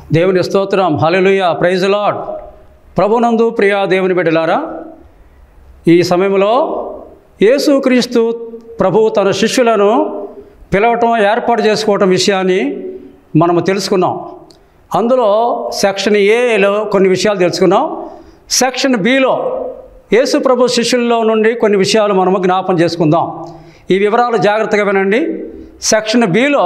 దేవుని స్తోత్రం హల్లెలూయ praise lord ప్రభునందు ప్రియా దేవుని బిడ్డలారా ఈ సమయంలో యేసుక్రీస్తు ప్రభువు తన శిష్యులను పిలవటం ఏర్పాటు చేసుకోవటం విషయాన్ని మనము తెలుసుకున్నాం అందులో సెక్షన్ ఏలో కొన్ని విషయాలు తెలుసుకున్నాం సెక్షన్ బిలో యేసు ప్రభు శిష్యుల్లో నుండి కొన్ని విషయాలు మనము జ్ఞాపం చేసుకుందాం ఈ వివరాలు జాగ్రత్తగా వినండి సెక్షన్ బిలో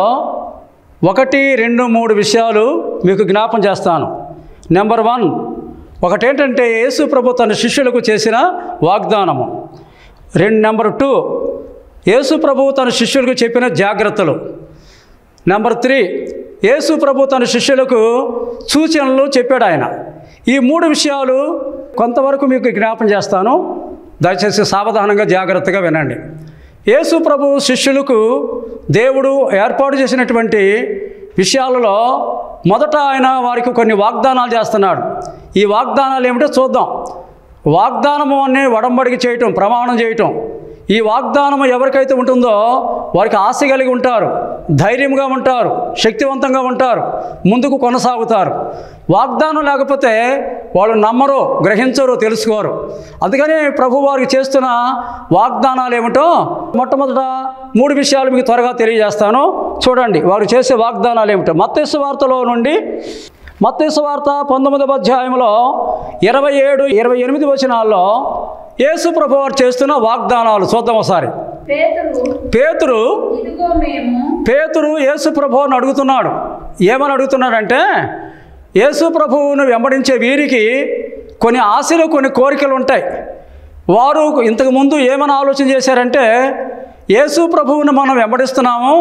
ఒకటి రెండు మూడు విషయాలు మీకు జ్ఞాపం చేస్తాను నెంబర్ వన్ ఒకటేంటంటే యేసు ప్రభు తన శిష్యులకు చేసిన వాగ్దానము రెండు నెంబర్ టూ యేసు ప్రభు తన శిష్యులకు చెప్పిన జాగ్రత్తలు నెంబర్ త్రీ యేసు ప్రభు తన శిష్యులకు సూచనలు చెప్పాడు ఆయన ఈ మూడు విషయాలు కొంతవరకు మీకు జ్ఞాపం చేస్తాను దయచేసి సావధానంగా జాగ్రత్తగా వినండి యేసు ప్రభు శిష్యులకు దేవుడు ఏర్పాటు చేసినటువంటి విషయాలలో మొదట ఆయన వారికి కొన్ని వాగ్దానాలు చేస్తున్నాడు ఈ వాగ్దానాలు ఏమిటో చూద్దాం వాగ్దానము అనే వడంబడికి చేయటం ప్రమాణం చేయటం ఈ వాగ్దానం ఎవరికైతే ఉంటుందో వారికి ఆశ కలిగి ఉంటారు ధైర్యంగా ఉంటారు శక్తివంతంగా ఉంటారు ముందుకు కొనసాగుతారు వాగ్దానం లేకపోతే వాళ్ళు నమ్మరు గ్రహించరు తెలుసుకోరు అందుకని ప్రభు వారికి చేస్తున్న వాగ్దానాలు ఏమిటో మొట్టమొదట మూడు విషయాలు మీకు త్వరగా తెలియజేస్తాను చూడండి వారు చేసే వాగ్దానాలు ఏమిటో మత్తేసు వార్తలో నుండి మత్తేసు వార్త పంతొమ్మిదవ అధ్యాయంలో ఇరవై ఏడు ఇరవై ఎనిమిది వచనాల్లో యేసు ప్రభు వారు చేస్తున్న వాగ్దానాలు చూద్దాం ఒకసారి పేతురు పేతురు ఇదిగో మేము పేతురు యేసు ప్రభువుని అడుగుతున్నాడు ఏమని అడుగుతున్నాడంటే యేసు ప్రభువును వెంబడించే వీరికి కొన్ని ఆశలు కొన్ని కోరికలు ఉంటాయి వారు ఇంతకు ముందు ఏమని ఆలోచన చేశారంటే యేసు ప్రభువును మనం వెంబడిస్తున్నాము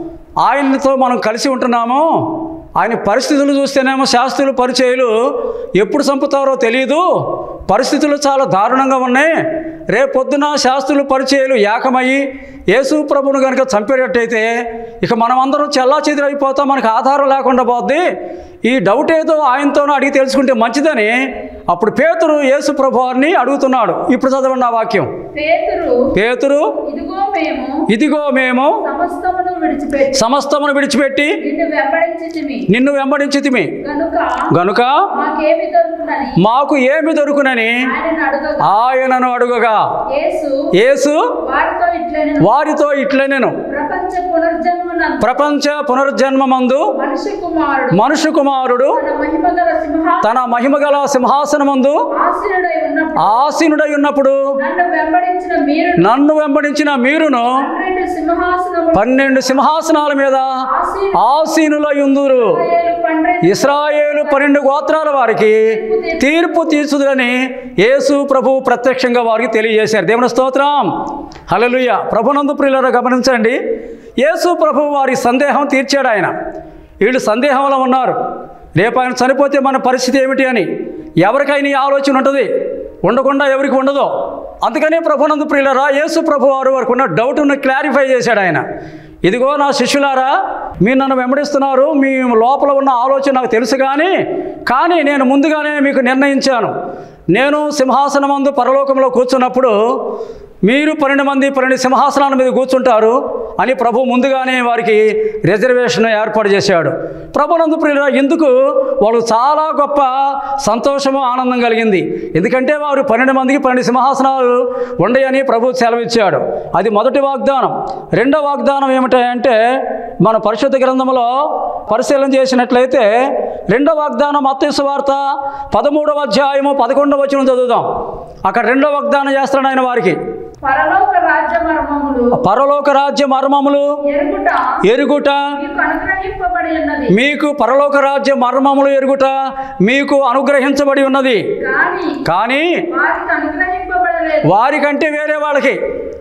ఆయనతో మనం కలిసి ఉంటున్నాము ఆయన పరిస్థితులు చూస్తేనేమో శాస్త్రులు పరిచయులు ఎప్పుడు చంపుతారో తెలియదు పరిస్థితులు చాలా దారుణంగా ఉన్నాయి రేపొద్దున శాస్త్రులు పరిచయాలు ఏకమయ్యి యేసు ప్రభును కనుక చంపేటట్టయితే ఇక మనం అందరం చెల్లా చెదిరైపోతాం మనకు ఆధారం లేకుండా పోద్ది ఈ డౌట్ ఏదో ఆయనతోనూ అడిగి తెలుసుకుంటే మంచిదని అప్పుడు పేతురు యేసు ప్రభు వారిని అడుగుతున్నాడు ఇప్పుడు చదవండి ఆ వాక్యం పేతురు పేతురు ఇదిగో మేము ఇదిగో మేము సమస్తమును విడిచిపెట్టి సమస్తమును విడిచిపెట్టి నిన్ను వెంబడించితిమి నిన్ను వెంబడించితిమి గనుక గనుక మాకేమి దొరుకునని మాకు ఏమి దొరుకునని ఆయన అడగగా ఆయనను అడుగగా యేసు యేసు వారితో ఇట్లనే వారితో ఇట్లే నేను ప్రపంచ పునర్జన్మనందు ప్రపంచ పునర్జన్మమందు మనిషి కుమారుడు మనుషు కుమారుడు తన మహిమగల సింహ తన మహిమగల సింహాసనమందు ఆశీనుడై ఉన్నప్పుడు ఆసీనుడై ఉన్నప్పుడు నన్ను వెంబడించిన మీరు నన్ను వెంబడించిన మీరును పన్నెండు సింహాసనములు పన్నెండు సింహాసనాల మీద ఆశీనులు ఆసీనులై ఉందురు పన్నెండు ఇస్రాయేలు పన్నెండు గోత్రాల వారికి తీర్పు తీర్చుదని యేసు ప్రభు ప్రత్యక్షంగా వారికి తెలియజేశారు దేవుని స్తోత్రం హల్లెలూయా ప్రభునందు ప్రియులను గమనించండి యేసు ప్రభు వారి సందేహం తీర్చాడు ఆయన వీళ్ళు సందేహంలో ఉన్నారు రేపు ఆయన చనిపోతే మన పరిస్థితి ఏమిటి అని ఎవరికైనా ఈ ఆలోచన ఉంటుంది ఉండకుండా ఎవరికి ఉండదు అందుకనే ప్రభునందు ప్రియులరా యేసు ప్రభు వారు వారికి ఉన్న డౌట్ను క్లారిఫై చేశాడు ఆయన ఇదిగో నా శిష్యులారా మీరు నన్ను వెంబడిస్తున్నారు మీ లోపల ఉన్న ఆలోచన నాకు తెలుసు కానీ కానీ నేను ముందుగానే మీకు నిర్ణయించాను నేను సింహాసనమందు పరలోకంలో కూర్చున్నప్పుడు మీరు పన్నెండు మంది పన్నెండు సింహాసనాల మీద కూర్చుంటారు అని ప్రభు ముందుగానే వారికి రిజర్వేషన్ ఏర్పాటు చేశాడు ప్రభునందు ప్రియుల ఎందుకు వాళ్ళు చాలా గొప్ప సంతోషము ఆనందం కలిగింది ఎందుకంటే వారు పన్నెండు మందికి పన్నెండు సింహాసనాలు ఉండయని ప్రభు సెలవిచ్చాడు అది మొదటి వాగ్దానం రెండో వాగ్దానం ఏమిటంటే మన పరిశుద్ధ గ్రంథంలో పరిశీలన చేసినట్లయితే రెండో వాగ్దానం మత్తయి వార్త పదమూడవ అధ్యాయము పదకొండవ వచనం చదువుదాం అక్కడ రెండో వాగ్దానం చేస్తాడు ఆయన వారికి పరలోక రాజ్య మర్మములు పరలోక రాజ్య మర్మములు ఎరుగుట ఎరుగుట మీకు అనుగ్రహింపబడి ఉన్నది మీకు పరలోక రాజ్య మర్మములు ఎరుగుట మీకు అనుగ్రహించబడి ఉన్నది కానీ కానీ వారికి అనుగ్రహింపబడలేదు వారికంటే వేరే వాళ్ళకి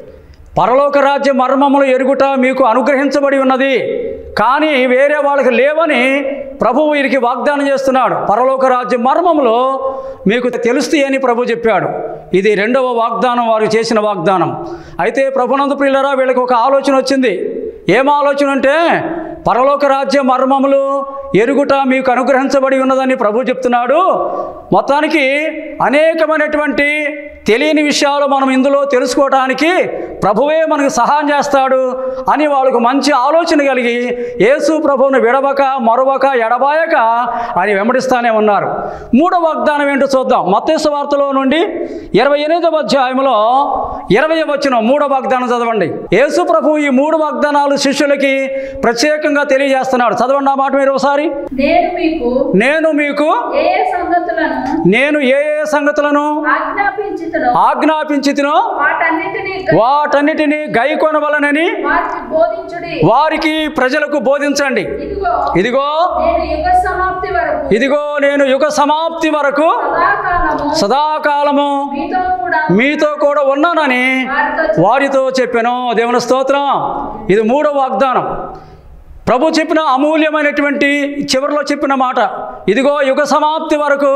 పరలోక రాజ్య మర్మములు ఎరుగుట మీకు అనుగ్రహించబడి ఉన్నది కానీ వేరే వాళ్ళకి లేవని ప్రభువు వీరికి వాగ్దానం చేస్తున్నాడు పరలోక రాజ్య మర్మములు మీకు తెలుస్తాయి అని ప్రభు చెప్పాడు ఇది రెండవ వాగ్దానం వారు చేసిన వాగ్దానం అయితే ప్రభునందు ప్రియులరా వీళ్ళకి ఒక ఆలోచన వచ్చింది ఏం ఆలోచన అంటే పరలోక రాజ్య మర్మములు ఎరుగుట మీకు అనుగ్రహించబడి ఉన్నదని ప్రభు చెప్తున్నాడు మొత్తానికి అనేకమైనటువంటి తెలియని విషయాలు మనం ఇందులో తెలుసుకోవడానికి ప్రభువే మనకు సహాయం చేస్తాడు అని వాళ్ళకు మంచి ఆలోచన కలిగి యేసు ప్రభువును విడవక మరవక ఎడబాయక అని వెంబడిస్తానే ఉన్నారు మూడవ వాగ్దానం ఏంటో చూద్దాం మత్తేసు వార్తలో నుండి ఇరవై ఎనిమిదవ అధ్యాయంలో ఇరవై వచ్చిన మూడవ వాగ్దానం చదవండి యేసు ప్రభు ఈ మూడు వాగ్దానాలు శిష్యులకి ప్రత్యేకంగా తెలియజేస్తున్నాడు చదవండి ఆ మాట మీరు ఒకసారి నేను మీకు నేను మీకు ఏ ఏ సంగతులను నేను ఏ ఏ సంగతులను ఆజ్ఞాపించుతునో ఆజ్ఞాపించితినో వాటన్నిటినీ వాటన్నిటిని గైకొనవలనని వారికి బోధించుడి వారికి ప్రజలకు బోధించండి ఇదిగో ఇదిగో నేను యుగ సమాప్తి వరకు ఇదిగో నేను యుగ సమాప్తి వరకు సదాకాలము సదాకాలము మీతో కూడా మీతో కూడా ఉన్నానని వారితో వారితో చెప్పాను దేవుని స్తోత్రం ఇది మూడవ వాగ్దానం ప్రభు చెప్పిన అమూల్యమైనటువంటి చివరిలో చెప్పిన మాట ఇదిగో యుగ సమాప్తి వరకు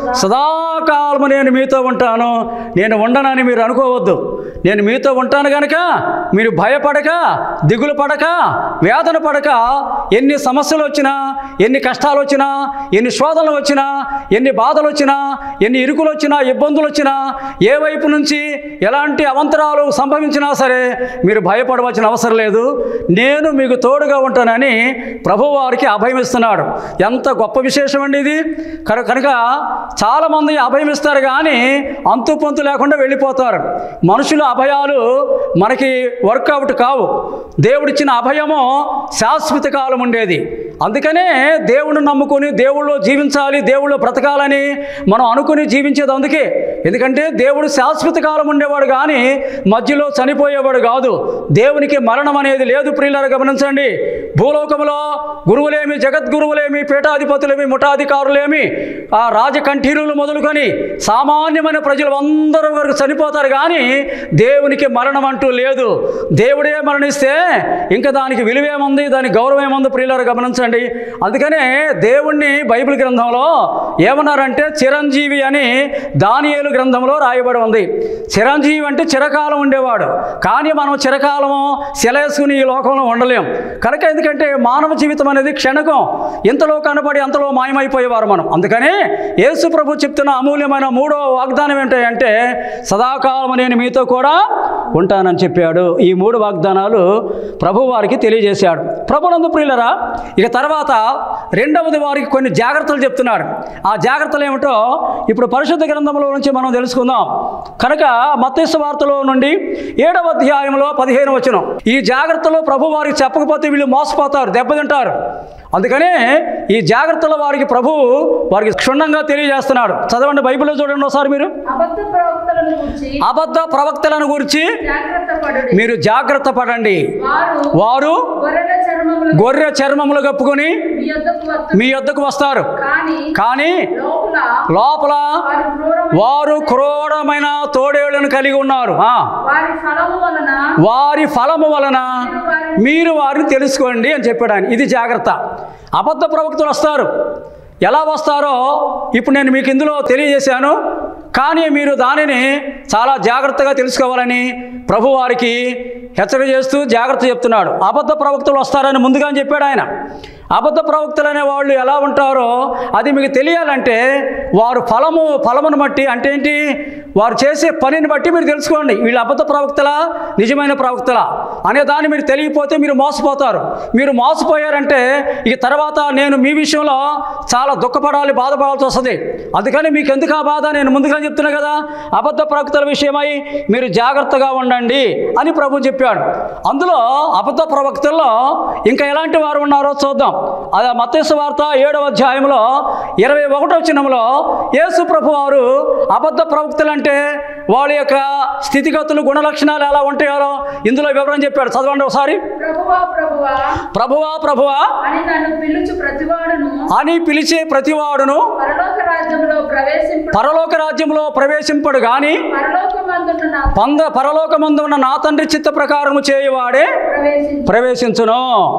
సదాకాలము నేను మీతో ఉంటాను నేను ఉండనని మీరు అనుకోవద్దు నేను మీతో ఉంటాను కనుక మీరు భయపడక దిగులు పడక వేదన పడక ఎన్ని సమస్యలు వచ్చినా ఎన్ని కష్టాలు వచ్చినా ఎన్ని శోధనలు వచ్చినా ఎన్ని బాధలు వచ్చినా ఎన్ని ఇరుకులు వచ్చినా ఇబ్బందులు వచ్చినా ఏ వైపు నుంచి ఎలాంటి అవంతరాలు సంభవించినా సరే మీరు భయపడవలసిన అవసరం లేదు నేను మీకు తోడుగా ఉంటానని ప్రభువారికి అభయం ఇస్తున్నాడు ఎంత గొప్ప విశేషం అండి ఇది కనుక కనుక చాలామంది అభయం ఇస్తారు కానీ అంతు పొంతు లేకుండా వెళ్ళిపోతారు మనుషుల అభయాలు మనకి వర్కౌట్ కావు దేవుడిచ్చిన అభయము శాశ్వత కాలం ఉండేది అందుకనే దేవుడిని నమ్ముకొని దేవుళ్ళు జీవించాలి దేవుళ్ళు బ్రతకాలని మనం అనుకుని జీవించేది అందుకే ఎందుకంటే దేవుడు శాశ్వత కాలం ఉండేవాడు కానీ మధ్యలో చనిపోయేవాడు కాదు దేవునికి మరణం అనేది లేదు ప్రియులారా గమనించండి భూలోకములో గురువులేమి జగద్గురువులేమి పీఠాధిపతులేమి ముఠాధికారులేమి ఆ రాజకంఠీరులు మొదలుకొని సామాన్యమైన ప్రజలు అందరూ వరకు చనిపోతారు కానీ దేవునికి మరణం అంటూ లేదు దేవుడే మరణిస్తే ఇంకా దానికి విలువేముంది దాని గౌరవం ఏముంది ప్రియులారు గమనించండి అందుకనే దేవుణ్ణి బైబిల్ గ్రంథంలో ఏమన్నారంటే చిరంజీవి అని దానియేలు గ్రంథంలో రాయబడి ఉంది చిరంజీవి అంటే చిరకాలం ఉండేవాడు కానీ మనం చిరకాలము సెలేసుకుని ఈ లోకంలో ఉండలేం కనుక ఎందుకంటే మానవ జీవితం అనేది క్షణకం ఇంతలో కనబడి అంతలో మాయమైపోయేవారు మనం అందుకని యేసు ప్రభు చెప్తున్న అమూల్యమైన మూడో వాగ్దానం ఏంటంటే సదాకాలం నేను మీతో కూడా ఉంటానని చెప్పాడు ఈ మూడు వాగ్దానాలు ప్రభు వారికి తెలియజేశాడు ప్రభునందు ప్రియులరా ఇక తర్వాత రెండవది వారికి కొన్ని జాగ్రత్తలు చెప్తున్నాడు ఆ జాగ్రత్తలు ఏమిటో ఇప్పుడు పరిశుద్ధ గ్రంథంలో నుంచి మనం తెలుసుకుందాం కనుక మత్స్య వార్తలో నుండి ఏడవ అధ్యాయంలో పదిహేను వచ్చిన ఈ జాగ్రత్తలు ప్రభు వారికి చెప్పకపోతే వీళ్ళు మోసపోతారు దెబ్బతింటారు అందుకనే ఈ జాగ్రత్తలు వారికి ప్రభు వారికి క్షుణ్ణంగా తెలియజేస్తున్నాడు చదవండి బైబిల్లో చూడండి ఒకసారి మీరు అబద్ధ ప్రవక్తలను గురించి అబద్ధ ప్రవక్తలను గురించి జాగ్రత్త పడుడి మీరు జాగ్రత్త పడండి వారు వారు గొర్రెల చర్మములు గొర్రె చర్మములు కప్పుకొని మీ యొద్దకు వత్తు మీ యొద్దకు వస్తారు కానీ కానీ లోపల లోపల వారి క్రూరమైన వారు క్రూరమైన తోడేళ్లను కలిగి ఉన్నారు ఆ, వారి ఫలము వలన వారి ఫలము వలన మీరు వారిని తెలుసుకోండి అని చెప్పాడు ఆయన ఇది జాగ్రత్త అబద్ధ ప్రవక్తలు వస్తారు ఎలా వస్తారో ఇప్పుడు నేను మీకు ఇందులో తెలియజేశాను కానీ మీరు దానిని చాలా జాగ్రత్తగా తెలుసుకోవాలని ప్రభు వారికి హెచ్చరిక చేస్తూ జాగ్రత్త చెప్తున్నాడు అబద్ధ ప్రవక్తలు వస్తారని ముందుగానే చెప్పాడు ఆయన అబద్ధ ప్రవక్తలు అనే వాళ్ళు ఎలా ఉంటారో అది మీకు తెలియాలంటే వారు ఫలము ఫలమును బట్టి అంటే ఏంటి వారు చేసే పనిని బట్టి మీరు తెలుసుకోండి వీళ్ళు అబద్ధ ప్రవక్తలా నిజమైన ప్రవక్తలా అనే దాన్ని మీరు తెలియకపోతే మీరు మోసపోతారు మీరు మోసపోయారంటే ఇక తర్వాత నేను మీ విషయంలో చాలా దుఃఖపడాలి బాధపడాల్సి వస్తుంది అందుకని మీకు ఎందుకు ఆ బాధ నేను ముందుగా చెప్తున్నా కదా అబద్ధ ప్రవక్తల విషయమై మీరు జాగ్రత్తగా ఉండండి అని ప్రభు చెప్పాడు అందులో అబద్ధ ప్రవక్తల్లో ఇంకా ఎలాంటి వారు ఉన్నారో చూద్దాం అది మత్స్య వార్త ఏడవ అధ్యాయంలో ఇరవై ఒకటో చిన్నంలో యేసు ప్రభు వారు అబద్ధ ప్రవక్తలు అంటే వాళ్ళ యొక్క స్థితిగతులు గుణలక్షణాలు ఎలా ఉంటాయో ఇందులో వివరం చెప్పాడు చదవండి ఒకసారి ప్రభువా ప్రభువా ప్రభువా ప్రభువా అని నన్ను పిలుచు ప్రతివాడును అని పిలిచే ప్రతివాడును పరలోక రాజ్యంలో ప్రవేశింపు పరలోక రాజ్యంలో ప్రవేశింపడు గాని పరలోకమందున్న నా పంద పరలోకమందు ఉన్న నా తండ్రి చిత్త ప్రకారము చేయువాడే ప్రవేశించు ప్రవేశించును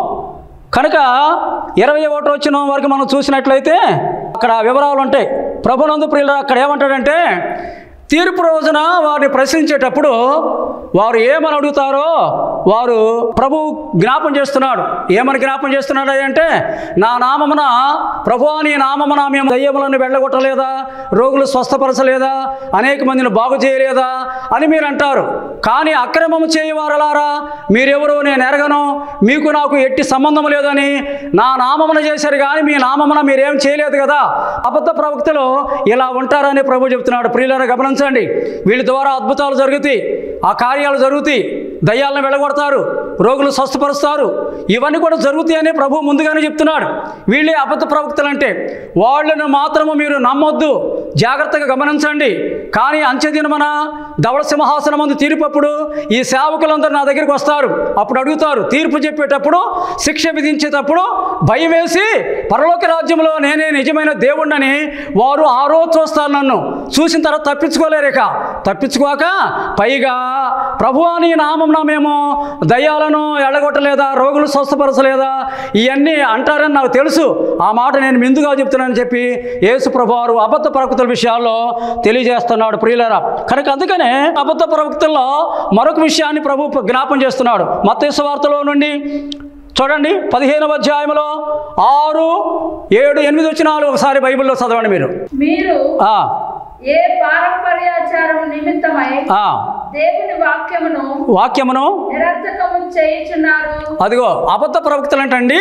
కనుక ఇరవై ఒకటి వచ్చిన వరకు మనం చూసినట్లయితే అక్కడ వివరాలు ఉంటాయి ప్రభునందు ప్రియులు అక్కడ ఏమంటాడంటే తీర్పు రోజున వారిని ప్రశ్నించేటప్పుడు వారు ఏమని అడుగుతారో వారు ప్రభు జ్ఞాపం చేస్తున్నాడు ఏమని జ్ఞాపం చేస్తున్నాడు అంటే నా నామమున ప్రభు నీ నామమున మేము దయ్యములను వెళ్ళగొట్టలేదా రోగులు స్వస్థపరచలేదా అనేక మందిని బాగు చేయలేదా అని మీరు అంటారు కానీ అక్రమము చేయవారలారా మీరెవరో నేను ఎరగను మీకు నాకు ఎట్టి సంబంధం లేదని నా నామమున చేశారు కానీ మీ నామమున మీరేం చేయలేదు కదా అబద్ధ ప్రవక్తలు ఇలా ఉంటారని ప్రభు చెప్తున్నాడు ప్రియులను గమనించండి వీళ్ళ ద్వారా అద్భుతాలు జరుగుతాయి ఆ కార్యాలు జరుగుతాయి దయ్యాలను వెళ్ళగొడతారు రోగులు స్వస్థపరుస్తారు ఇవన్నీ కూడా జరుగుతాయని ప్రభు ముందుగానే చెప్తున్నాడు వీళ్ళే అబద్ధ ప్రవక్తలు అంటే వాళ్ళను మాత్రము మీరు నమ్మొద్దు జాగ్రత్తగా గమనించండి కానీ అంచెదినమన ధవళ సింహాసనం ముందు తీర్పప్పుడు ఈ సేవకులందరూ నా దగ్గరికి వస్తారు అప్పుడు అడుగుతారు తీర్పు చెప్పేటప్పుడు శిక్ష విధించేటప్పుడు భయం వేసి పరలోక రాజ్యంలో నేనే నిజమైన దేవుణ్ణని వారు ఆ రోజు చూస్తారు నన్ను చూసిన తర్వాత తప్పించుకోలేరు ఇక తప్పించుకోక పైగా ప్రభు అని నామం మేము దయ్యాలను ఎడగొట్టలేదా రోగులు స్వస్థపరచలేదా ఇవన్నీ అంటారని నాకు తెలుసు ఆ మాట నేను మిందుగా చెప్తున్నానని చెప్పి యేసు ప్రభు వారు అబద్ధ ప్రవక్తల విషయాల్లో తెలియజేస్తున్నాడు ప్రియులరా కనుక అందుకనే అబద్ధ ప్రవక్తల్లో మరొక విషయాన్ని ప్రభు జ్ఞాపం చేస్తున్నాడు మత్తేసు వార్తలో నుండి చూడండి పదిహేనవ అధ్యాయంలో ఆరు ఏడు ఎనిమిది వచ్చినాలు ఒకసారి బైబిల్లో చదవండి మీరు మీరు ఆ, ఏ పారంపర్యాచారం నిమిత్తమై ఆ, దేవుని వాక్యమును వాక్యమును నిరర్థకము చేయుచున్నారు అదిగో అబద్ధ ప్రవక్తలు అంటండి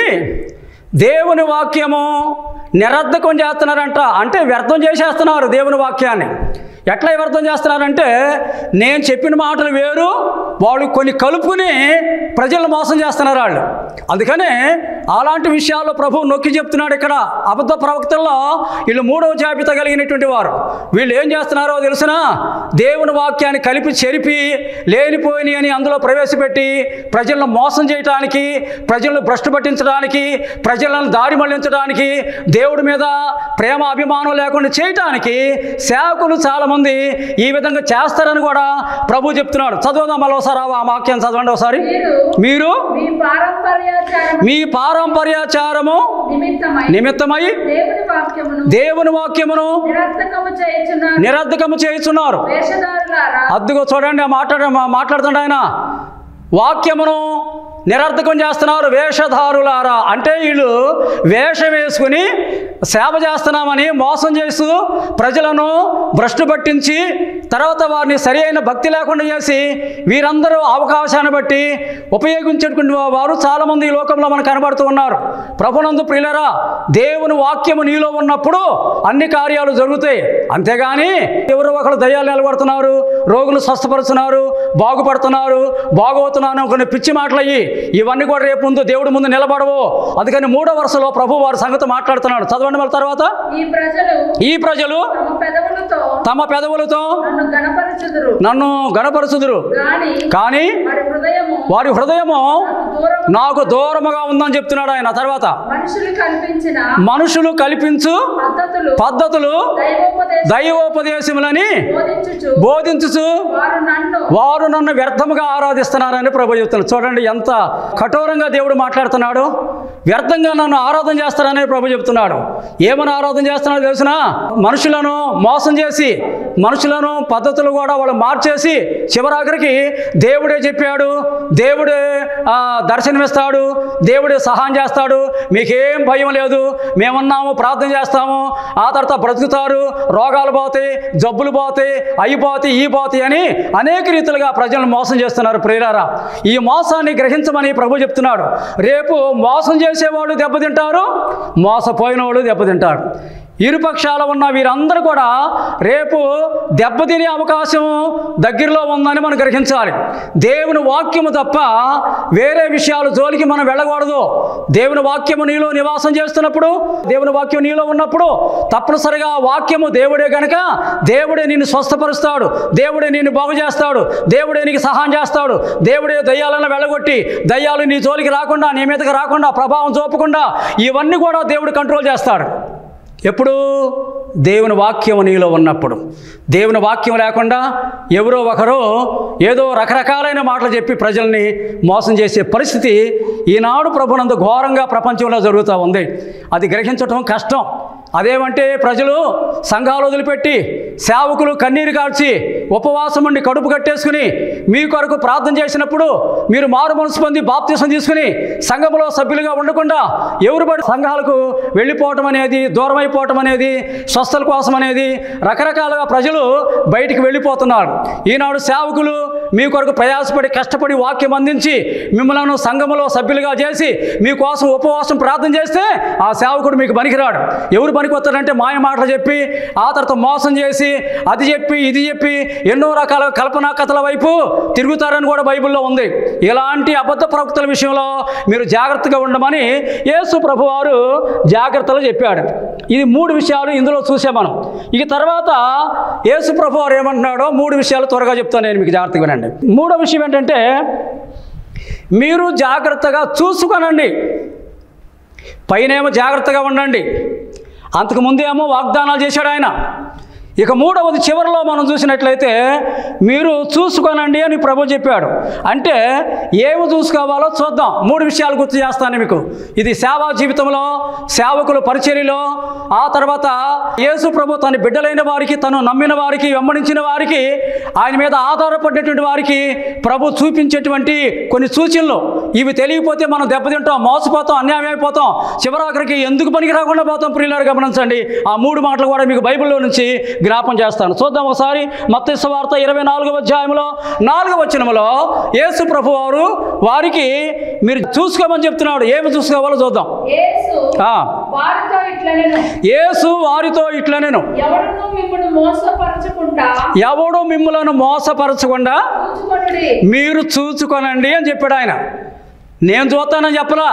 దేవుని వాక్యము నిరర్ధకం చేస్తున్నారంట అంటే వ్యర్థం చేసేస్తున్నారు దేవుని వాక్యాన్ని ఎట్లా వ్యర్థం చేస్తున్నారంటే నేను చెప్పిన మాటలు వేరు వాళ్ళు కొన్ని కలుపుకుని ప్రజలను మోసం చేస్తున్నారు వాళ్ళు అందుకనే అలాంటి విషయాల్లో ప్రభు నొక్కి చెప్తున్నాడు ఇక్కడ అబద్ధ ప్రవక్తల్లో వీళ్ళు మూడవ జాబితా కలిగినటువంటి వారు వీళ్ళు ఏం చేస్తున్నారో తెలుసునా దేవుని వాక్యాన్ని కలిపి చెరిపి లేనిపోయినాయి అని అందులో ప్రవేశపెట్టి ప్రజలను మోసం చేయటానికి ప్రజలను భ్రష్టు పట్టించడానికి ప్రజలను దారి మళ్లించడానికి దేవుడి మీద ప్రేమ అభిమానం లేకుండా చేయటానికి సేవకులు చాలామంది ఈ విధంగా చేస్తారని కూడా ప్రభు చెప్తున్నాడు చదవదాం మళ్ళీ ఒకసారి ఆ వాక్యం చదవండి ఒకసారి మీరు మీరు మీ పారంపర్యాచారం మీ పారంపర్యాచారము నిమిత్తమై నిమిత్తమై దేవుని వాక్యమును దేవుని వాక్యమును నిరర్థకము చేయుచున్నారు నిరర్ధకము చేయుచున్నారు వేషధారులారా అద్దుగో చూడండి మాట్లాడ మాట్లాడుతుండ ఆయన వాక్యమును నిరర్థకం చేస్తున్నారు వేషధారులారా అంటే వీళ్ళు వేషం వేసుకుని సేవ చేస్తున్నామని మోసం చేస్తూ ప్రజలను భ్రష్టు పట్టించి తర్వాత వారిని సరి అయిన భక్తి లేకుండా చేసి వీరందరూ అవకాశాన్ని బట్టి ఉపయోగించేటువంటి వారు చాలామంది ఈ లోకంలో మనకు కనబడుతూ ఉన్నారు ప్రభునందు ప్రియులరా దేవుని వాక్యము నీలో ఉన్నప్పుడు అన్ని కార్యాలు జరుగుతాయి అంతేగాని ఎవరు ఒకరు దయ్యాలు నిలబడుతున్నారు రోగులు స్వస్థపరుస్తున్నారు బాగుపడుతున్నారు బాగవుతున్నాను కొన్ని పిచ్చి మాటలయ్యి ఇవన్నీ కూడా రేపు ముందు దేవుడి ముందు నిలబడవు అందుకని మూడో వరుసలో ప్రభు వారి సంగతి మాట్లాడుతున్నాడు చదవండి మళ్ళీ తర్వాత ఈ ప్రజలు ఈ ప్రజలు తమ పెదవులతో తమ పెదవులతో నన్ను గణపరచుదురు నన్ను గణపరుచుదురు గాని కానీ వారి హృదయము వారి హృదయము నాకు దూరం నాకు దూరముగా ఉందని చెప్తున్నాడు ఆయన తర్వాత మనుషులు కల్పించిన మనుషులు కల్పించు పద్ధతులు పద్ధతులు దైవోపదేశం దైవోపదేశములని బోధించుచు బోధించుచు వారు నన్ను వారు నన్ను వ్యర్థముగా ఆరాధిస్తున్నారని ప్రభు చెప్తున్నాడు చూడండి ఎంత కఠోరంగా దేవుడు మాట్లాడుతున్నాడు వ్యర్థంగా నన్ను ఆరాధన చేస్తారని ప్రభు చెప్తున్నాడు ఏమని ఆరాధన చేస్తున్నాడో తెలిసిన మనుషులను మోసం చేసి మనుషులను పద్ధతులు కూడా వాళ్ళు మార్చేసి చివరాఖరికి దేవుడే చెప్పాడు దేవుడే ఆ, దర్శనమిస్తాడు దేవుడే సహాయం చేస్తాడు మీకేం భయం లేదు మేమున్నాము ప్రార్థన చేస్తాము ఆ తర్వాత బ్రతుకుతారు రోగాలు పోతాయి జబ్బులు పోతాయి అవి పోతాయి ఈ పోతాయి అని అనేక రీతిలుగా ప్రజలను మోసం చేస్తున్నారు ప్రియులారా ఈ మోసాన్ని గ్రహించమని ప్రభు చెప్తున్నాడు రేపు మోసం చేసేవాళ్ళు దెబ్బతింటారు మోసపోయిన వాళ్ళు దెబ్బతింటారు ఇరుపక్షాల ఉన్న వీరందరూ కూడా రేపు దెబ్బతినే అవకాశం దగ్గరలో ఉందని మనం గ్రహించాలి దేవుని వాక్యము తప్ప వేరే విషయాలు జోలికి మనం వెళ్ళకూడదు దేవుని వాక్యము నీలో నివాసం చేస్తున్నప్పుడు దేవుని వాక్యం నీలో ఉన్నప్పుడు తప్పనిసరిగా ఆ వాక్యము దేవుడే గనక దేవుడే నిన్ను స్వస్థపరుస్తాడు దేవుడే నిన్ను బాగు చేస్తాడు దేవుడే నీకు సహాయం చేస్తాడు దేవుడే దయ్యాలను వెళ్ళగొట్టి దయ్యాలు నీ జోలికి రాకుండా నీ మీదకి రాకుండా ప్రభావం చూపకుండా ఇవన్నీ కూడా దేవుడు కంట్రోల్ చేస్తాడు ఎప్పుడు దేవుని వాక్యం నీలో ఉన్నప్పుడు దేవుని వాక్యం లేకుండా ఎవరో ఒకరు ఏదో రకరకాలైన మాటలు చెప్పి ప్రజల్ని మోసం చేసే పరిస్థితి ఈనాడు ప్రభునందు ఘోరంగా ప్రపంచంలో జరుగుతూ ఉంది అది గ్రహించటం కష్టం అదేమంటే ప్రజలు సంఘాలు వదిలిపెట్టి సేవకులు కన్నీరు కాల్చి ఉపవాసం ఉండి కడుపు కట్టేసుకుని మీ కొరకు ప్రార్థన చేసినప్పుడు మీరు మారు మనసు పొంది బాప్తీసం తీసుకుని సంఘంలో సభ్యులుగా ఉండకుండా ఎవరు పడి సంఘాలకు వెళ్ళిపోవటం అనేది దూరం అయిపోవటం అనేది స్వస్థల కోసం అనేది రకరకాలుగా ప్రజలు బయటికి వెళ్ళిపోతున్నారు ఈనాడు సేవకులు మీ కొరకు ప్రయాసపడి కష్టపడి వాక్యం అందించి మిమ్మల్ని సంఘములో సభ్యులుగా చేసి మీకోసం ఉపవాసం ప్రార్థన చేస్తే ఆ సేవకుడు మీకు పనికిరాడు ఎవరు పనికి వస్తాడంటే మాయ మాటలు చెప్పి ఆ తర్వాత మోసం చేసి అది చెప్పి ఇది చెప్పి ఎన్నో రకాల కల్పనా కథల వైపు తిరుగుతారని కూడా బైబిల్లో ఉంది ఇలాంటి అబద్ధ ప్రవక్తల విషయంలో మీరు జాగ్రత్తగా ఉండమని యేసు ప్రభువారు జాగ్రత్తలు చెప్పాడు ఇది మూడు విషయాలు ఇందులో చూసాం మనం ఇక తర్వాత యేసు ప్రభువారు ఏమంటున్నాడో మూడు విషయాలు త్వరగా చెప్తాను నేను మీకు జాగ్రత్తగా వినండి మూడో విషయం ఏంటంటే మీరు జాగ్రత్తగా చూసుకొనండి పైనేమో జాగ్రత్తగా ఉండండి అంతకుముందు ఏమో వాగ్దానాలు చేశాడు ఆయన ఇక మూడవది చివరిలో మనం చూసినట్లయితే మీరు చూసుకోనండి అని ప్రభు చెప్పాడు అంటే ఏమి చూసుకోవాలో చూద్దాం మూడు విషయాలు గుర్తు చేస్తాను మీకు ఇది సేవా జీవితంలో సేవకుల పరిచర్యలో ఆ తర్వాత యేసు ప్రభు తన బిడ్డలైన వారికి తను నమ్మిన వారికి వెంబడించిన వారికి ఆయన మీద ఆధారపడినటువంటి వారికి ప్రభు చూపించేటువంటి కొన్ని సూచనలు ఇవి తెలియకపోతే మనం దెబ్బతింటాం మోసపోతాం అన్యాయం అయిపోతాం చివరాఖరికి ఎందుకు పనికి రాకుండా పోతాం ప్రియులారు గమనించండి ఆ మూడు మాటలు కూడా మీకు బైబిల్లో నుంచి జ్ఞాపం చేస్తాను చూద్దాం ఒకసారి మత్స్య వార్త ఇరవై నాలుగవ అధ్యాయంలో నాలుగవ వచనంలో యేసు ప్రభు వారు వారికి మీరు చూసుకోమని చెప్తున్నాడు ఏమి చూసుకోవాలో చూద్దాం యేసు ఆ, వారితో ఇట్లనెను యేసు వారితో ఇట్లా నేను ఎవడును మిమ్మల్ని మోసపరచకుండా ఎవడు మిమ్మలను మోసపరచకుండా చూచుకొనుడి మీరు చూచుకొనండి అని చెప్పాడు ఆయన నేను చూస్తానని చెప్పలా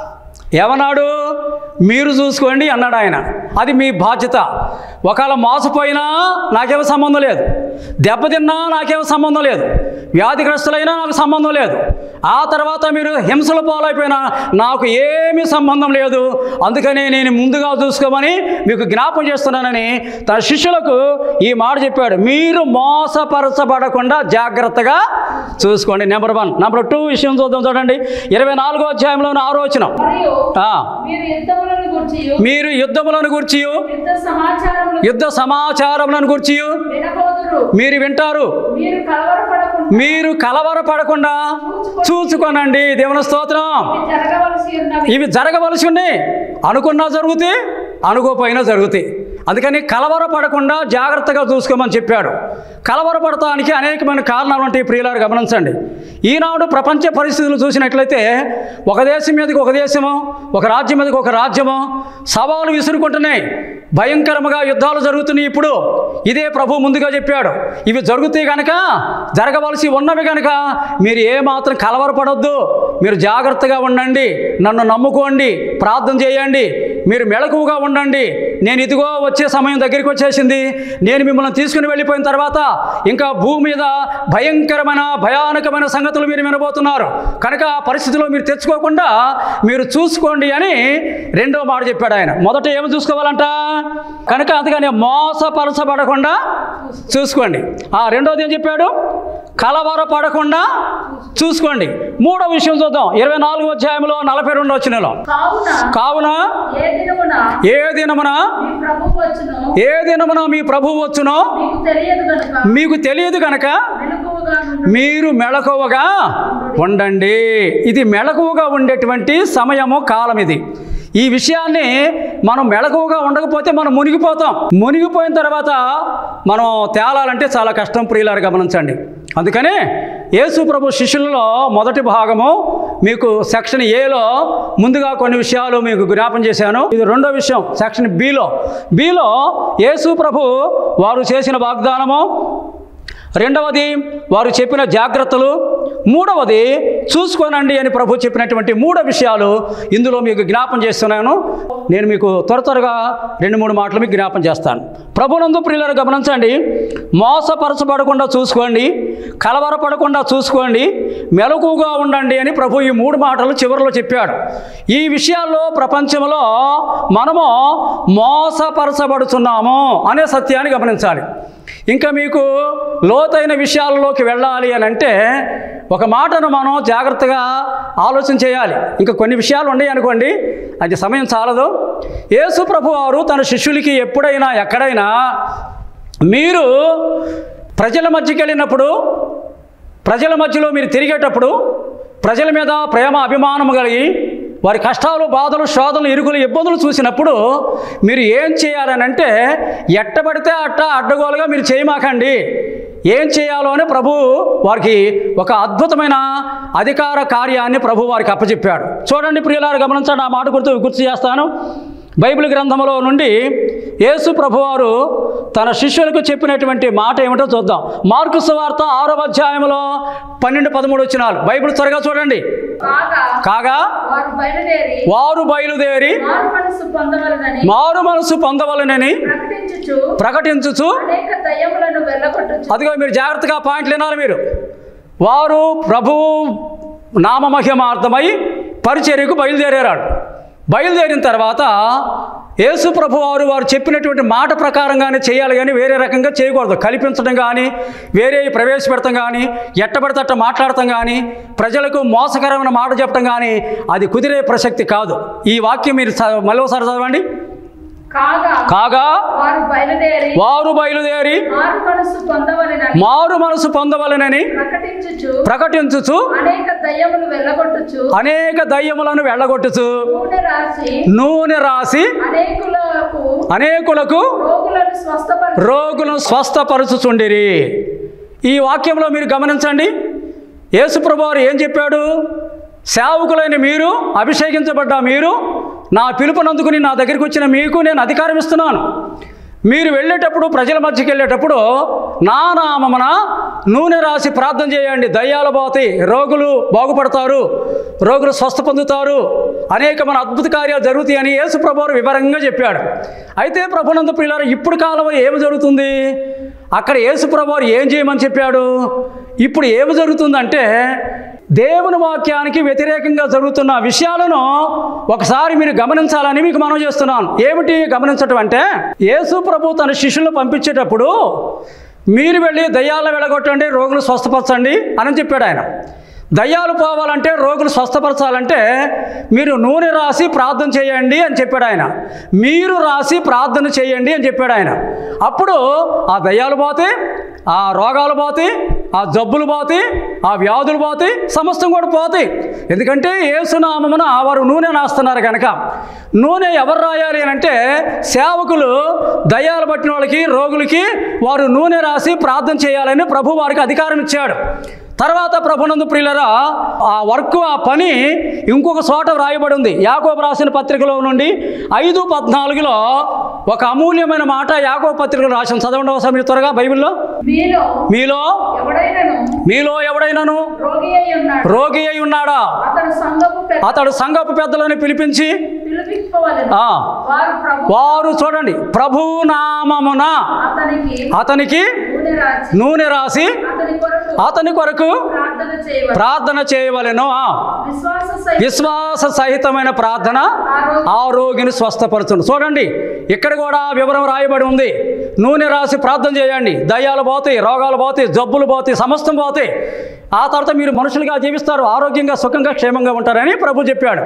ఏమన్నాడు మీరు చూసుకోండి అన్నాడు ఆయన అది మీ బాధ్యత ఒకవేళ మోసపోయినా నాకేం సంబంధం లేదు దెబ్బతిన్నా నాకేం సంబంధం లేదు వ్యాధిగ్రస్తులైనా నాకు సంబంధం లేదు ఆ తర్వాత మీరు హింసల పాలైపోయినా నాకు ఏమీ సంబంధం లేదు అందుకని నేను ముందుగా చూసుకోమని మీకు జ్ఞాపం చేస్తున్నానని తన శిష్యులకు ఈ మాట చెప్పాడు మీరు మోసపరచబడకుండా జాగ్రత్తగా చూసుకోండి నెంబర్ వన్ నెంబర్ టూ విషయం చూద్దాం చూడండి ఇరవై నాలుగో అధ్యాయంలోని ఆరోచనం మరియు ఆ, మీరు యుద్ధములను గురించి మీరు యుద్ధములను గుర్చి యుద్ధ సమాచారములు యుద్ధ సమాచారములను గుర్చి వినబోదురు మీరు వింటారు మీరు కలవరపడకుండా మీరు కలవరపడకుండా చూచుకోనండి దేవుని స్తోత్రం ఇవి జరగవలసి ఉన్నవి ఇవి జరగవలసి ఉన్నాయి అనుకున్నా జరుగుతాయి అనుకోపోయినా జరుగుతాయి అందుకని కలవరపడకుండా జాగ్రత్తగా చూసుకోమని చెప్పాడు కలవరపడటానికి అనేకమైన కారణాలు ఉంటాయి ప్రియులారు గమనించండి ఈనాడు ప్రపంచ పరిస్థితులు చూసినట్లయితే ఒక దేశం మీదకి ఒక దేశము ఒక రాజ్యం మీదకి ఒక రాజ్యము సవాలు విసురుకుంటున్నాయి భయంకరముగా యుద్ధాలు జరుగుతున్నాయి ఇప్పుడు ఇదే ప్రభు ముందుగా చెప్పాడు ఇవి జరుగుతాయి కనుక జరగవలసి ఉన్నవి కనుక మీరు ఏమాత్రం కలవరపడొద్దు మీరు జాగ్రత్తగా ఉండండి నన్ను నమ్ముకోండి ప్రార్థన చేయండి మీరు మెలకువగా ఉండండి నేను ఇదిగో వచ్చే సమయం దగ్గరికి వచ్చేసింది నేను మిమ్మల్ని తీసుకుని వెళ్ళిపోయిన తర్వాత ఇంకా భూమి మీద భయంకరమైన భయానకమైన సంగతులు మీరు వినబోతున్నారు కనుక ఆ పరిస్థితిలో మీరు తెచ్చుకోకుండా మీరు చూసుకోండి అని రెండో మాట చెప్పాడు ఆయన మొదట ఏమి చూసుకోవాలంట కనుక అందుకని మోసపరచబడకుండా చూసుకోండి ఆ రెండోది ఏం చెప్పాడు కలవరపడకుండా చూసుకోండి మూడో విషయం చూద్దాం ఇరవై నాలుగు అధ్యాయంలో నలభై రెండు వచ్చినలో కావున కావున ఏ దినమున ఏ దినమున మీ ప్రభు వచ్చును ఏ దినమున మీ ప్రభువు వచ్చునో మీకు తెలియదు కనుక మీకు తెలియదు కనుక మెలకువగా నుండు మీరు మెళకువగా ఉండండి ఇది మెళకువగా ఉండేటువంటి సమయము కాలం ఇది ఈ విషయాన్ని మనం మెళకువగా ఉండకపోతే మనం మునిగిపోతాం మునిగిపోయిన తర్వాత మనం తేలాలంటే చాలా కష్టం ప్రియులారు గమనించండి అందుకని యేసు ప్రభు శిష్యులలో మొదటి భాగము మీకు సెక్షన్ ఏలో ముందుగా కొన్ని విషయాలు మీకు జ్ఞాపం చేశాను ఇది రెండో విషయం సెక్షన్ బిలో బిలో యేసు ప్రభు వారు చేసిన వాగ్దానము రెండవది వారు చెప్పిన జాగ్రత్తలు మూడవది చూసుకోనండి అని ప్రభు చెప్పినటువంటి మూడు విషయాలు ఇందులో మీకు జ్ఞాపం చేస్తున్నాను నేను మీకు త్వర త్వరగా రెండు మూడు మాటలు మీకు జ్ఞాపం చేస్తాను ప్రభునందు ప్రియులను గమనించండి మోసపరచబడకుండా చూసుకోండి కలవరపడకుండా చూసుకోండి మెలకుగా ఉండండి అని ప్రభు ఈ మూడు మాటలు చివరిలో చెప్పాడు ఈ విషయాల్లో ప్రపంచంలో మనము మోసపరచబడుతున్నాము అనే సత్యాన్ని గమనించాలి ఇంకా మీకు లోతైన విషయాలలోకి వెళ్ళాలి అని అంటే ఒక మాటను మనం జాగ్రత్తగా ఆలోచన చేయాలి ఇంకా కొన్ని విషయాలు ఉన్నాయి అనుకోండి అది సమయం చాలదు యేసు ప్రభు వారు తన శిష్యులకి ఎప్పుడైనా ఎక్కడైనా మీరు ప్రజల మధ్యకి వెళ్ళినప్పుడు ప్రజల మధ్యలో మీరు తిరిగేటప్పుడు ప్రజల మీద ప్రేమ అభిమానం కలిగి వారి కష్టాలు బాధలు శోధనలు ఇరుకులు ఇబ్బందులు చూసినప్పుడు మీరు ఏం చేయాలని అంటే ఎట్టబడితే అట్ట అడ్డగోలుగా మీరు చేయమాకండి ఏం చేయాలో అని ప్రభు వారికి ఒక అద్భుతమైన అధికార కార్యాన్ని ప్రభు వారికి అప్పచెప్పాడు చూడండి ప్రియులారు గమనించండి ఆ మాట గుర్తు గుర్తు చేస్తాను బైబిల్ గ్రంథంలో నుండి యేసు ప్రభువారు తన శిష్యులకు చెప్పినటువంటి మాట ఏమిటో చూద్దాం మార్కు సువార్త ఆరో అధ్యాయంలో పన్నెండు పదమూడు వచ్చినాలు బైబిల్ త్వరగా చూడండి కాగా కాగా వారు బయలుదేరి వారు బయలుదేరి మారు మనసు పొందవలనని మారు మనసు పొందవలనని ప్రకటించుచు ప్రకటించుచు అనేక దయ్యములను వెళ్ళగొట్టుచు అదిగో మీరు జాగ్రత్తగా పాయింట్లు వినాలి మీరు వారు ప్రభువు నామమహిమార్థమై పరిచర్యకు బయలుదేరాడు బయలుదేరిన తర్వాత యేసు ప్రభు వారు వారు చెప్పినటువంటి మాట ప్రకారంగానే చేయాలి కానీ వేరే రకంగా చేయకూడదు కల్పించడం కానీ వేరే ప్రవేశపెడతాం కానీ ఎట్టబడితే అట్ట మాట్లాడటం కానీ ప్రజలకు మోసకరమైన మాట చెప్పడం కానీ అది కుదిరే ప్రసక్తి కాదు ఈ వాక్యం మీరు చ- మళ్ళీ ఒకసారి చదవండి కాగా కాగా వారు బయలుదేరి వారు బయలుదేరి మారు మనసు పొందవలనని మారు మనసు పొందవలనని ప్రకటించుచు ప్రకటించుచు అనేక దయ్యములు వెళ్ళగొట్టుచు అనేక దయ్యములను వెళ్ళగొట్టుచు నూనె రాసి నూనె రాసి అనేకులకు అనేకులకు రోగులను స్వస్థపరచు రోగులను స్వస్థపరచుచుండిరి ఈ వాక్యంలో మీరు గమనించండి యేసుప్రభు వారు ఏం చెప్పాడు సేవకులైన మీరు అభిషేకించబడ్డ మీరు నా పిలుపునందుకుని నా దగ్గరికి వచ్చిన మీకు నేను అధికారం ఇస్తున్నాను మీరు వెళ్ళేటప్పుడు ప్రజల మధ్యకి వెళ్ళేటప్పుడు నా నామమున నూనె రాసి ప్రార్థన చేయండి దయ్యాలు పోతాయి రోగులు బాగుపడతారు రోగులు స్వస్థ పొందుతారు అనేకమైన అద్భుత కార్యాలు జరుగుతాయి అని యేసు ప్రభువారు వివరంగా చెప్పాడు అయితే ప్రభునందు పిల్లలు ఇప్పుడు కాలంలో ఏమి జరుగుతుంది అక్కడ యేసు ప్రభువారు ఏం చేయమని చెప్పాడు ఇప్పుడు ఏమి జరుగుతుందంటే దేవుని వాక్యానికి వ్యతిరేకంగా జరుగుతున్న విషయాలను ఒకసారి మీరు గమనించాలని మీకు మనం చేస్తున్నాను ఏమిటి గమనించటం అంటే యేసు ప్రభు తన శిష్యులను పంపించేటప్పుడు మీరు వెళ్ళి దయ్యాలను వెళ్ళగొట్టండి రోగులు స్వస్థపరచండి అని చెప్పాడు ఆయన దయ్యాలు పోవాలంటే రోగులు స్వస్థపరచాలంటే మీరు నూనె రాసి ప్రార్థన చేయండి అని చెప్పాడు ఆయన మీరు రాసి ప్రార్థన చేయండి అని చెప్పాడు ఆయన అప్పుడు ఆ దయ్యాలు పోతే ఆ రోగాలు పోతాయి ఆ జబ్బులు పోతాయి ఆ వ్యాధులు పోతాయి సమస్తం కూడా పోతాయి ఎందుకంటే ఏసునామమున వారు నూనె నాస్తున్నారు కనుక నూనె ఎవరు రాయాలి అని అంటే సేవకులు దయ్యాలు పట్టిన వాళ్ళకి రోగులకి వారు నూనె రాసి ప్రార్థన చేయాలని ప్రభు వారికి అధికారం ఇచ్చాడు తర్వాత ప్రభునందు ప్రియులరా ఆ వర్క్ ఆ పని ఇంకొక చోట వ్రాయబడి ఉంది యాకోబు రాసిన పత్రికలో నుండి ఐదు పద్నాలుగులో ఒక అమూల్యమైన మాట యాకోబు పత్రికలో రాసిన చదవండి ఒకసారి మీరు త్వరగా బైబిల్లో మీలో మీలో ఎవడైనను మీలో ఎవడైనాను రోగి అయి ఉన్నాడు రోగి అయి ఉన్నాడా అతడు సంఘపు పెద్ద అతడు సంఘపు పెద్దలను పిలిపించి పిలిపించుకోవాలని ఆ, వారు ప్రభు వారు చూడండి ప్రభు నామమున అతనికి అతనికి నూనె రాసి నూనె రాసి అతని కొరకు అతని కొరకు ప్రార్థన చేయవలెను ప్రార్థన చేయవలెను ఆ, విశ్వాస సహిత విశ్వాస సహితమైన ప్రార్థన ఆ రోగిని స్వస్థపరచును చూడండి ఇక్కడ కూడా వివరం రాయబడి ఉంది నూనె రాసి ప్రార్థన చేయండి దయ్యాలు పోతాయి రోగాలు పోతాయి జబ్బులు పోతాయి సమస్తం పోతాయి ఆ తర్వాత మీరు మనుషులుగా జీవిస్తారు ఆరోగ్యంగా సుఖంగా క్షేమంగా ఉంటారని ప్రభు చెప్పాడు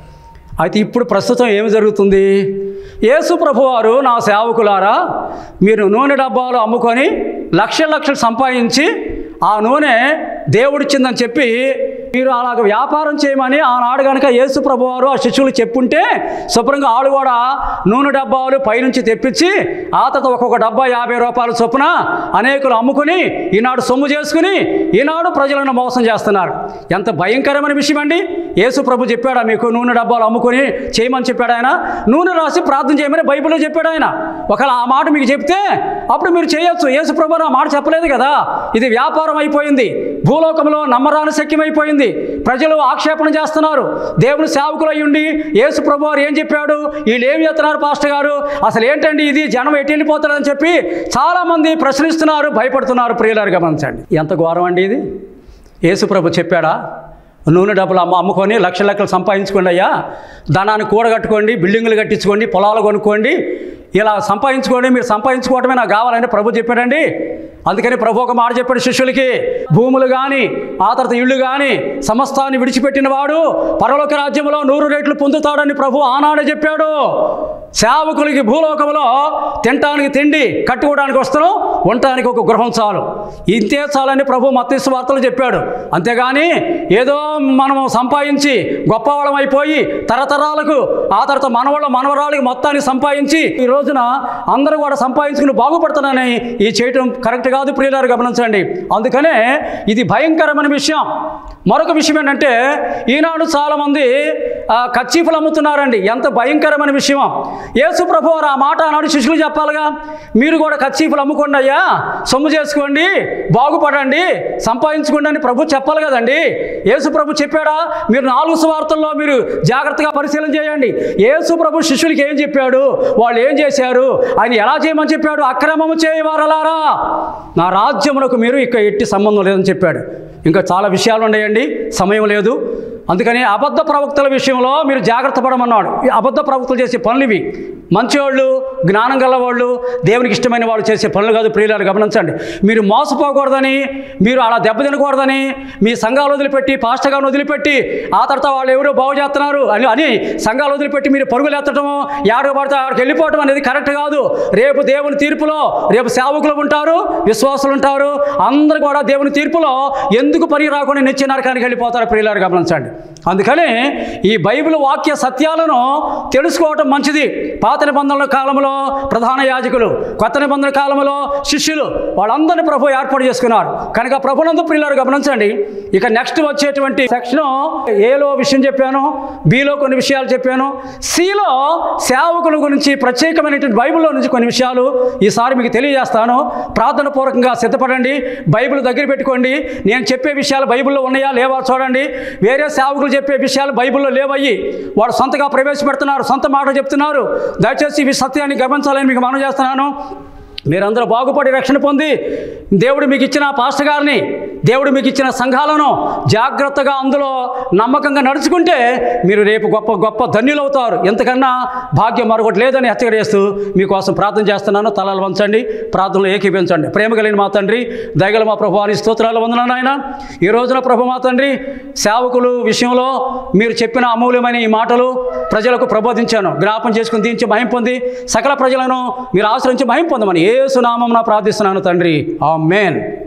అయితే ఇప్పుడు ప్రస్తుతం ఏమి జరుగుతుంది యేసు ప్రభువారు నా సేవకులారా మీరు నూనె డబ్బాలు అమ్ముకొని లక్షల లక్షలు సంపాదించి ఆ నూనె దేవుడిచ్చిందని చెప్పి మీరు అలాగ వ్యాపారం చేయమని ఆనాడు కనుక యేసు ప్రభువారు ఆ శిష్యులు చెప్పుంటే శుభ్రంగా ఆడు కూడా నూనె డబ్బాలు పైనుంచి తెప్పించి ఆ తర్వాత ఒక్కొక్క డబ్బా యాభై రూపాయల చొప్పున అనేకులు అమ్ముకుని ఈనాడు సొమ్ము చేసుకుని ఈనాడు ప్రజలను మోసం చేస్తున్నారు ఎంత భయంకరమైన విషయం అండి యేసు ప్రభు చెప్పాడా మీకు నూనె డబ్బాలు అమ్ముకొని చేయమని చెప్పాడు ఆయన నూనె రాసి ప్రార్థన చేయమని బైబిల్లో చెప్పాడు ఆయన ఒకవేళ ఆ మాట మీకు చెప్తే అప్పుడు మీరు చేయొచ్చు యేసు ప్రభు ఆ మాట చెప్పలేదు కదా ఇది వ్యాపారం అయిపోయింది భూలోకంలో నమ్మరాని శక్యమైపోయింది ప్రజలు ఆక్షేపణ చేస్తున్నారు దేవుని సేవకులు అయ్యుండి యేసు ప్రభు వారు ఏం చెప్పాడు వీళ్ళు ఏం చేస్తున్నారు పాస్టర్ గారు అసలు ఏంటండి ఇది జనం ఎటు వెళ్ళిపోతారని చెప్పి చాలామంది ప్రశ్నిస్తున్నారు భయపడుతున్నారు ప్రియులారు గమనించండి ఎంత ఘోరం అండి ఇది యేసు ప్రభు చెప్పాడా నూనె డబ్బులు అమ్మ అమ్ముకొని లక్షల లక్షలు సంపాదించుకోండి అయ్యా ధనాన్ని కూడగట్టుకోండి బిల్డింగులు కట్టించుకోండి పొలాలు కొనుక్కోండి ఇలా సంపాదించుకోండి మీరు సంపాదించుకోవటమే నాకు కావాలని ప్రభు చెప్పాడండి అందుకని ప్రభు ఒక మాట చెప్పాడు శిష్యులకి భూములు కానీ ఆ తర్వాత ఇళ్ళు కానీ సమస్తాన్ని విడిచిపెట్టిన వాడు పరలోక రాజ్యంలో నూరు రేట్లు పొందుతాడని ప్రభు ఆనాడే చెప్పాడు సేవకులకి భూలోకంలో తినటానికి తిండి కట్టుకోవడానికి వస్తున్నాం ఉండటానికి ఒక గృహం చాలు ఇంతే చాలని ప్రభు మత్స్సు వార్తలు చెప్పాడు అంతేగాని ఏదో మనం సంపాదించి గొప్పవాళ్ళం అయిపోయి తరతరాలకు ఆ తర్వాత మనవాళ్ళ మనవరాళ్ళకి మొత్తాన్ని సంపాదించి ఈ రోజున అందరూ కూడా సంపాదించుకుని బాగుపడుతున్నానని ఈ చేయటం కరెక్ట్ కాదు ప్రియులారు గమనించండి అందుకనే ఇది భయంకరమైన విషయం మరొక విషయం ఏంటంటే ఈనాడు చాలామంది ఆ, కచ్చీఫులు అమ్ముతున్నారండి ఎంత భయంకరమైన విషయం యేసు ప్రభు వారు ఆ మాట ఆనాడు శిష్యులు చెప్పాలిగా మీరు కూడా కచ్చీఫులు అమ్ముకోండి అయ్యా సొమ్ము చేసుకోండి బాగుపడండి సంపాదించుకోండి అని ప్రభు చెప్పాలి కదండి యేసు ప్రభు చెప్పాడా మీరు నాలుగు స్వార్థల్లో మీరు జాగ్రత్తగా పరిశీలన చేయండి యేసు ప్రభు శిష్యులకి ఏం చెప్పాడు వాళ్ళు ఏం చేశారు ఆయన ఎలా చేయమని చెప్పాడు అక్రమము చేయవారలారా నా రాజ్యమునకు మీరు ఇక ఎట్టి సంబంధం లేదని చెప్పాడు ఇంకా చాలా విషయాలు ఉన్నాయండి సమయం లేదు అందుకని అబద్ధ ప్రవక్తల విషయంలో మీరు జాగ్రత్త పడమన్నాడు ఈ అబద్ధ ప్రవక్తలు చేసే పనులు ఇవి మంచివాళ్ళు జ్ఞానం గలవాళ్ళు దేవునికి ఇష్టమైన వాళ్ళు చేసే పనులు కాదు ప్రియులారు గమనించండి మీరు మోసపోకూడదని మీరు అలా దెబ్బతినకూడదని మీ సంఘాలు వదిలిపెట్టి పాస్టర్ గారిని వదిలిపెట్టి ఆ తర్వాత వాళ్ళు ఎవరో బాగు చేస్తున్నారు అని అని సంఘాలు వదిలిపెట్టి మీరు పరుగులు ఎత్తటము ఏడో పడితే ఆడికి వెళ్ళిపోవటం అనేది కరెక్ట్ కాదు రేపు దేవుని తీర్పులో రేపు సేవకులు ఉంటారు విశ్వాసులు ఉంటారు అందరు కూడా దేవుని తీర్పులో ఎందుకు పని రాకుండా నిత్య నరకానికి వెళ్ళిపోతారు ప్రియులారు గమనించండి అందుకని ఈ బైబిల్ వాక్య సత్యాలను తెలుసుకోవటం మంచిది పాత నిబంధనల కాలంలో ప్రధాన యాజకులు కొత్త నిబంధనల కాలంలో శిష్యులు వాళ్ళందరినీ ప్రభు ఏర్పాటు చేసుకున్నారు కనుక ప్రభునందు ప్రియులారు గమనించండి ఇక నెక్స్ట్ వచ్చేటువంటి సెక్షన్ ఏలో విషయం చెప్పాను బిలో కొన్ని విషయాలు చెప్పాను సిలో సేవకుల గురించి ప్రత్యేకమైనటువంటి బైబిల్లో నుంచి కొన్ని విషయాలు ఈసారి మీకు తెలియజేస్తాను ప్రార్థన పూర్వకంగా సిద్ధపడండి బైబిల్ దగ్గర పెట్టుకోండి నేను చెప్పే విషయాలు బైబిల్లో ఉన్నాయా లేవా చూడండి వేరే సేవకులు చెప్పే విషయాలు బైబిల్లో లేవయ్యి వాడు సొంతగా ప్రవేశపెడుతున్నారు సొంత మాట చెప్తున్నారు దయచేసి ఇవి సత్యాన్ని గమనించాలని మీకు మనం చేస్తున్నాను మీరందరూ బాగుపడి రక్షణ పొంది దేవుడు మీకు ఇచ్చిన పాస్టర్ గారిని దేవుడు మీకు ఇచ్చిన సంఘాలను జాగ్రత్తగా అందులో నమ్మకంగా నడుచుకుంటే మీరు రేపు గొప్ప గొప్ప ధన్యులు అవుతారు ఎంతకన్నా భాగ్యం మరొకటి లేదని హెచ్చరిక చేస్తూ మీకోసం ప్రార్థన చేస్తున్నాను తలలు వంచండి ప్రార్థనలు ఏకీపించండి ప్రేమ కలిగిన మా తండ్రి దయగల మా ప్రభు అని స్తోత్రాలు వందనాను ఆయన ఈ రోజున ప్రభు మా తండ్రి సేవకులు విషయంలో మీరు చెప్పిన అమూల్యమైన ఈ మాటలు ప్రజలకు ప్రబోధించాను జ్ఞాపం చేసుకుని దీంచి మహిం పొంది సకల ప్రజలను మీరు ఆశ్రయించి మహిం పొందమని ఏ సునామం ప్రార్థిస్తున్నాను తండ్రి ఆ మేన్